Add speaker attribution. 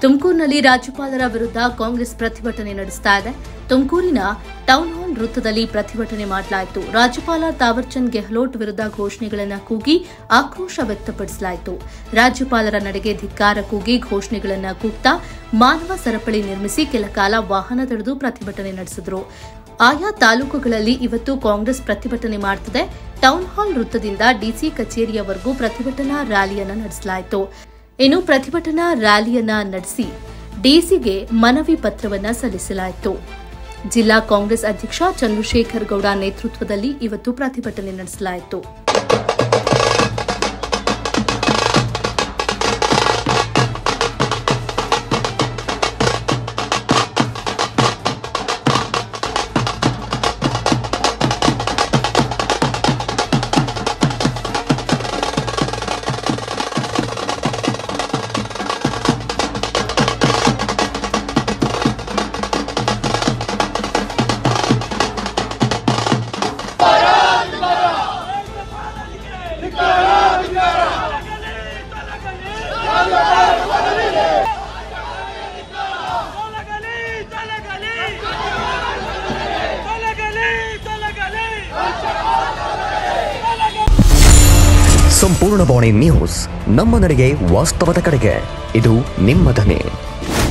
Speaker 1: ತುಮಕೂರಿನಲ್ಲಿ ರಾಜ್ಯಪಾಲರ ವಿರುದ್ಧ ಕಾಂಗ್ರೆಸ್ ಪ್ರತಿಭಟನೆ ನಡೆಸ್ತಾ ಇದೆ ತುಮಕೂರಿನ ಟೌನ್ ಹಾಲ್ ವೃತ್ತದಲ್ಲಿ ಪ್ರತಿಭಟನೆ ಮಾಡಲಾಯಿತು ರಾಜ್ಯಪಾಲ ತಾವರ್ಚಂದ್ ಗೆಹ್ಲೋಟ್ ವಿರುದ್ಧ ಘೋಷಣೆಗಳನ್ನು ಕೂಗಿ ಆಕ್ರೋಶ ವ್ಯಕ್ತಪಡಿಸಲಾಯಿತು ರಾಜ್ಯಪಾಲರ ನಡೆಗೆ ಧಿಕ್ಕಾರ ಕೂಗಿ ಘೋಷಣೆಗಳನ್ನು ಕೂಗ್ತಾ ಮಾನವ ಸರಪಳಿ ನಿರ್ಮಿಸಿ ಕೆಲ ಕಾಲ ವಾಹನ ತಡೆದು ಪ್ರತಿಭಟನೆ ನಡೆಸಿದರು ಆಯಾ ತಾಲೂಕುಗಳಲ್ಲಿ ಇವತ್ತು ಕಾಂಗ್ರೆಸ್ ಪ್ರತಿಭಟನೆ ಮಾಡುತ್ತಿದೆ ಟೌನ್ ಹಾಲ್ ವೃತ್ತದಿಂದ ಡಿಸಿ ಕಚೇರಿಯವರೆಗೂ ಪ್ರತಿಭಟನಾ ರ್ಯಾಲಿಯನ್ನು ನಡೆಸಲಾಯಿತು ಇನ್ನು ಪ್ರತಿಭಟನಾ ರ್ಯಾಲಿಯನ್ನ ನಡೆಸಿ ಡಿಸಿಗೆ ಮನವಿ ಪತ್ರವನ್ನ ಸಲ್ಲಿಸಲಾಯಿತು ಜಿಲ್ಲಾ ಕಾಂಗ್ರೆಸ್ ಅಧ್ಯಕ್ಷ ಚಂದ್ರಶೇಖರ್ ಗೌಡ ನೇತೃತ್ವದಲ್ಲಿ ಇವತ್ತು ಪ್ರತಿಭಟನೆ ನಡೆಸಲಾಯಿತು
Speaker 2: ತೊಲಗಲಿ ತೊಲಗಲಿ ತೊಲಗಲಿ ತೊಲಗಲಿ
Speaker 3: ಸಂಪೂರ್ಣ ಬಾಣಿ ನ್ಯೂಸ್ ನಮ್ಮ ನಡೆಗೆ ವಾಸ್ತವದ ಕಡೆಗೆ ಇದು ನಿಮ್ಮ ಧ್ವನಿ